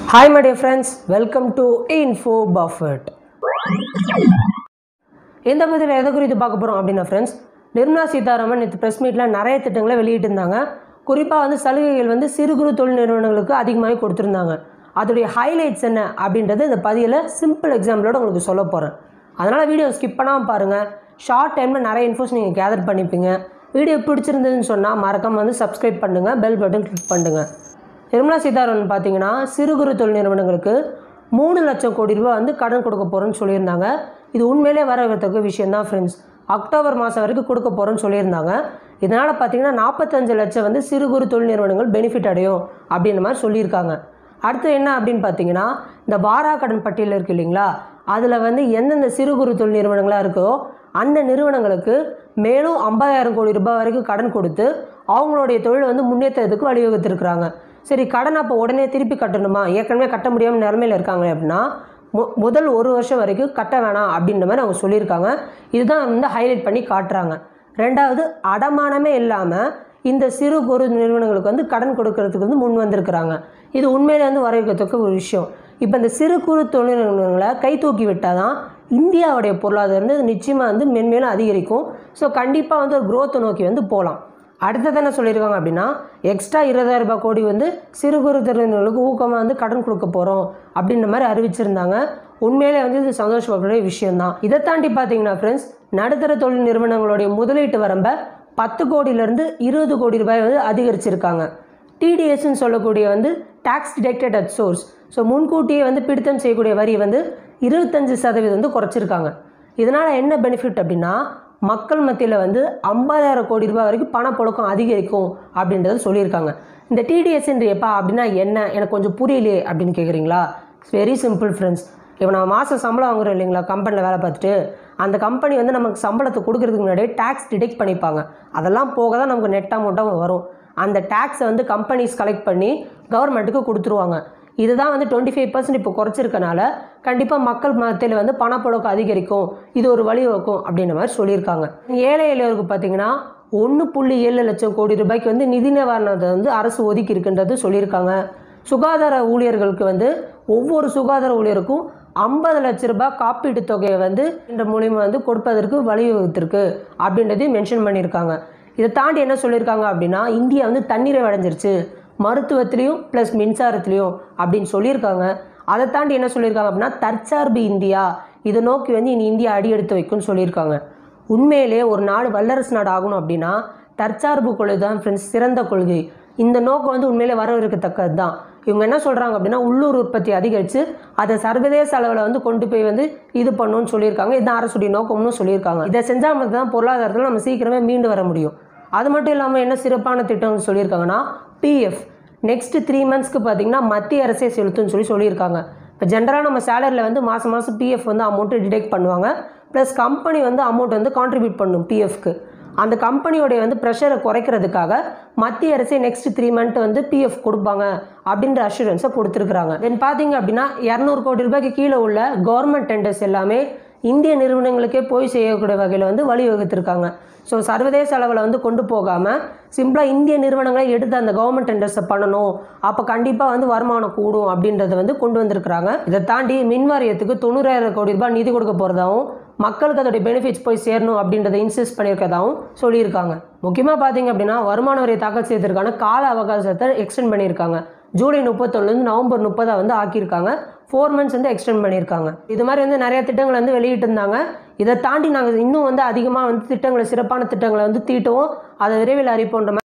hi my dear friends welcome to Info Buffet எந்த பதில் எதை குறித்து பார்க்க போகிறோம் அப்படின்னா ஃப்ரெண்ட்ஸ் நிர்மலா சீதாராமன் நேற்று ப்ரெஸ் மீட்டில் நிறைய திட்டங்களை வெளியிட்டிருந்தாங்க குறிப்பாக வந்து சலுகைகள் வந்து சிறு குறு தொழில் நிறுவனங்களுக்கு அதிகமாகவே கொடுத்துருந்தாங்க அதோடைய ஹைலைட்ஸ் என்ன அப்படின்றது இந்த பதிவில் சிம்பிள் எக்ஸாம்பிளோட உங்களுக்கு சொல்ல போகிறேன் அதனால் வீடியோ ஸ்கிப் பண்ணாமல் பாருங்கள் ஷார்ட் டைமில் நிறைய இன்ஃபோஸ் நீங்கள் கேதர் பண்ணிப்பீங்க வீடியோ பிடிச்சிருந்ததுன்னு சொன்னால் மறக்காம வந்து சப்ஸ்கிரைப் பண்ணுங்கள் பெல் பட்டன் கிளிக் பண்ணுங்கள் நிர்மலா சீதாராமன் பார்த்தீங்கன்னா சிறு குறு தொழில் நிறுவனங்களுக்கு மூணு லட்சம் கோடி ரூபாய் வந்து கடன் கொடுக்க போகிறோன்னு சொல்லியிருந்தாங்க இது உண்மையிலே வரவேற்கத்தக்க விஷயம் தான் ஃப்ரெண்ட்ஸ் அக்டோபர் மாதம் வரைக்கும் கொடுக்க போகிறோன்னு சொல்லியிருந்தாங்க இதனால் பார்த்தீங்கன்னா நாற்பத்தஞ்சு லட்சம் வந்து சிறு குறு தொழில் நிறுவனங்கள் பெனிஃபிட் அடையும் அப்படின்ற மாதிரி சொல்லியிருக்காங்க அடுத்து என்ன அப்படின்னு பார்த்தீங்கன்னா இந்த வாரா கடன் பட்டியல் இருக்கு இல்லைங்களா அதில் வந்து எந்தெந்த சிறு குறு தொழில் நிறுவனங்களாக இருக்கோ அந்த நிறுவனங்களுக்கு மேலும் ஐம்பதாயிரம் கோடி ரூபாய் வரைக்கும் கடன் கொடுத்து அவங்களுடைய தொழில் வந்து முன்னேற்றத்துக்கு வழிவகுத்திருக்கிறாங்க சரி கடன் அப்போ உடனே திருப்பி கட்டணுமா ஏற்கனவே கட்ட முடியாமல் நிலமையில் இருக்காங்க அப்படின்னா மு முதல் ஒரு வருஷம் வரைக்கும் கட்ட வேணாம் அப்படின்ற மாதிரி அவங்க சொல்லியிருக்காங்க இதுதான் வந்து ஹைலைட் பண்ணி காட்டுறாங்க ரெண்டாவது அடமானமே இல்லாமல் இந்த சிறு குறு நிறுவனங்களுக்கு வந்து கடன் கொடுக்கறதுக்கு வந்து முன் வந்திருக்கிறாங்க இது உண்மையிலே வந்து வரவேற்கத்தக்க ஒரு விஷயம் இப்போ இந்த சிறு குறு தொழில் நிறுவனங்களை கை தூக்கி விட்டால் தான் இந்தியாவுடைய பொருளாதாரம் வந்து நிச்சயமாக வந்து மென்மேலும் அதிகரிக்கும் ஸோ கண்டிப்பாக வந்து ஒரு growth நோக்கி வந்து போகலாம் அடுத்தது என்ன சொல்லியிருக்காங்க அப்படின்னா எக்ஸ்ட்ரா இருபதாயிரம் ரூபாய் கோடி வந்து சிறு குறு தொழில்களுக்கு ஊக்கமாக வந்து கடன் கொடுக்க போகிறோம் அப்படின்ற மாதிரி அறிவிச்சிருந்தாங்க உண்மையிலே வந்து இது சந்தோஷப்படக்கூடிய விஷயம்தான் இதை தாண்டி பார்த்தீங்கன்னா ஃப்ரெண்ட்ஸ் நடுத்தர தொழில் நிறுவனங்களுடைய முதலீட்டு வரம்பை பத்து கோடியிலேருந்து இருபது கோடி ரூபாய் வந்து அதிகரிச்சிருக்காங்க டிடிஎஸ்ன்னு சொல்லக்கூடிய வந்து tax detected at source so முன்கூட்டியே வந்து பிடித்தம் செய்யக்கூடிய வரி வந்து இருபத்தஞ்சு சதவீதம் வந்து குறைச்சிருக்காங்க இதனால் என்ன பெனிஃபிட் அப்படின்னா மக்கள் மத்தியில் வந்து ஐம்பதாயிரம் கோடி ரூபாய் வரைக்கும் பணப்புழக்கம் அதிகரிக்கும் அப்படின்றது சொல்லியிருக்காங்க இந்த டிடிஎஸ்ன்ற எப்பா அப்படின்னா என்ன எனக்கு கொஞ்சம் புரியலையே அப்படின்னு கேட்குறீங்களா இட்ஸ் வெரி சிம்பிள் ஃப்ரெண்ட்ஸ் இப்போ நம்ம மாதம் சம்பளம் வாங்குறோம் இல்லைங்களா கம்பெனியில் வேலை பார்த்துட்டு அந்த கம்பெனி வந்து நமக்கு சம்பளத்தை கொடுக்கறதுக்கு முன்னாடியே டேக்ஸ் டிடெக்ட் பண்ணிப்பாங்க அதெல்லாம் போக தான் நமக்கு நெட் அமௌண்ட்டாக வரும் அந்த டேக்ஸை வந்து கம்பெனிஸ் கலெக்ட் பண்ணி கவர்மெண்ட்டுக்கு கொடுத்துருவாங்க இதுதான் வந்து டுவெண்ட்டி ஃபைவ் பர்சன்ட் இப்போ குறைச்சிருக்கனால கண்டிப்பாக மக்கள் மத்தியில் வந்து பணப்புழக்கம் அதிகரிக்கும் இது ஒரு வழிவகுக்கும் அப்படின்ற மாதிரி சொல்லியிருக்காங்க ஏழை எளியவருக்கு பார்த்தீங்கன்னா ஒன்று புள்ளி ஏழு லட்சம் கோடி ரூபாய்க்கு வந்து நிதி நிவாரணத்தை வந்து அரசு ஒதுக்கி இருக்குன்றது சொல்லியிருக்காங்க சுகாதார ஊழியர்களுக்கு வந்து ஒவ்வொரு சுகாதார ஊழியருக்கும் ஐம்பது லட்ச ரூபாய் காப்பீட்டு தொகையை வந்து இந்த மூலியமாக வந்து கொடுப்பதற்கு வழிவகுத்திருக்கு அப்படின்றதையும் மென்ஷன் பண்ணியிருக்காங்க இதை தாண்டி என்ன சொல்லியிருக்காங்க அப்படின்னா இந்தியா வந்து தண்ணீரை அடைஞ்சிருச்சு மருத்துவத்திலையும் ப்ளஸ் மின்சாரத்துலேயும் அப்படின்னு சொல்லியிருக்காங்க அதை தாண்டி என்ன சொல்லியிருக்காங்க அப்படின்னா தற்சார்பு இந்தியா இதை நோக்கி வந்து இனி இந்தியா அடி எடுத்து வைக்கும்னு சொல்லியிருக்காங்க உண்மையிலே ஒரு நாடு வல்லரசு நாடு ஆகணும் அப்படின்னா தற்சார்பு கொள்கை தான் ஃப்ரெண்ட்ஸ் சிறந்த கொள்கை இந்த நோக்கம் வந்து உண்மையிலே வரவிருக்கத்தக்கது தான் இவங்க என்ன சொல்கிறாங்க அப்படின்னா உள்ளூர் உற்பத்தி அதிகரித்து அதை சர்வதேச அளவில் வந்து கொண்டு போய் வந்து இது பண்ணணும்னு சொல்லியிருக்காங்க இதுதான் அரசுடைய நோக்கம்னு சொல்லியிருக்காங்க இதை செஞ்சால் மட்டும் தான் பொருளாதாரத்தில் நம்ம சீக்கிரமே மீண்டு வர முடியும் அது மட்டும் இல்லாமல் என்ன சிறப்பான திட்டம்னு சொல்லியிருக்காங்கன்னா பிஎஃப் நெக்ஸ்ட் த்ரீ மந்த்ஸ்க்கு பார்த்தீங்கன்னா மத்திய அரசே செலுத்துன்னு சொல்லி சொல்லியிருக்காங்க இப்போ ஜென்ரலாக நம்ம சேலரியில் வந்து மாதம் மாதம் பிஎஃப் வந்து அமௌண்ட்டு டிடெக்ட் பண்ணுவாங்க ப்ளஸ் கம்பெனி வந்து அமௌண்ட் வந்து கான்ட்ரிபியூட் பண்ணும் பிஎஃப்க்கு அந்த கம்பெனியோடைய வந்து ப்ரெஷரை குறைக்கிறதுக்காக மத்திய அரசே நெக்ஸ்ட் த்ரீ மந்த் வந்து பிஎஃப் கொடுப்பாங்க அப்படின்ற அஷூரன்ஸை கொடுத்துருக்குறாங்க தென் பார்த்தீங்க அப்படின்னா இரநூறு கோடி ரூபாய்க்கு கீழே உள்ள கவர்மெண்ட் டெண்டர்ஸ் எல்லாமே இந்திய நிறுவனங்களுக்கே போய் செய்யக்கூடிய வகையில் வந்து வழிவகுத்திருக்காங்க ஸோ சர்வதேச அளவில் வந்து கொண்டு போகாமல் சிம்பிளாக இந்திய நிறுவனங்களே எடுத்து அந்த கவர்மெண்ட் டெண்டர்ஸை பண்ணணும் அப்போ கண்டிப்பாக வந்து வருமானம் கூடும் அப்படின்றத வந்து கொண்டு வந்திருக்கிறாங்க இதை தாண்டி மின் வாரியத்துக்கு தொண்ணூறாயிரம் கோடி ரூபாய் நிதி கொடுக்க போகிறதாவும் மக்களுக்கு அதோடைய பெனிஃபிட்ஸ் போய் சேரணும் அப்படின்றத இன்சிஸ்ட் பண்ணியிருக்கதாகவும் சொல்லியிருக்காங்க முக்கியமாக பார்த்தீங்க அப்படின்னா வருமான வரியை தாக்கல் செய்வதற்கான கால அவகாசத்தை எக்ஸ்டெண்ட் பண்ணியிருக்காங்க ஜூலை முப்பத்தொன்னுலேருந்து நவம்பர் முப்பதாக வந்து ஆக்கியிருக்காங்க ஃபோர் மந்த்ஸ் வந்து எக்ஸ்டெண்ட் பண்ணியிருக்காங்க இது மாதிரி வந்து நிறைய திட்டங்களை வந்து வெளியிட்டு இருந்தாங்க இதை தாண்டி நாங்கள் இன்னும் வந்து அதிகமாக வந்து திட்டங்களை சிறப்பான திட்டங்களை வந்து தீட்டுவோம் அதை விரைவில் அறிப்போன்ற மாதிரி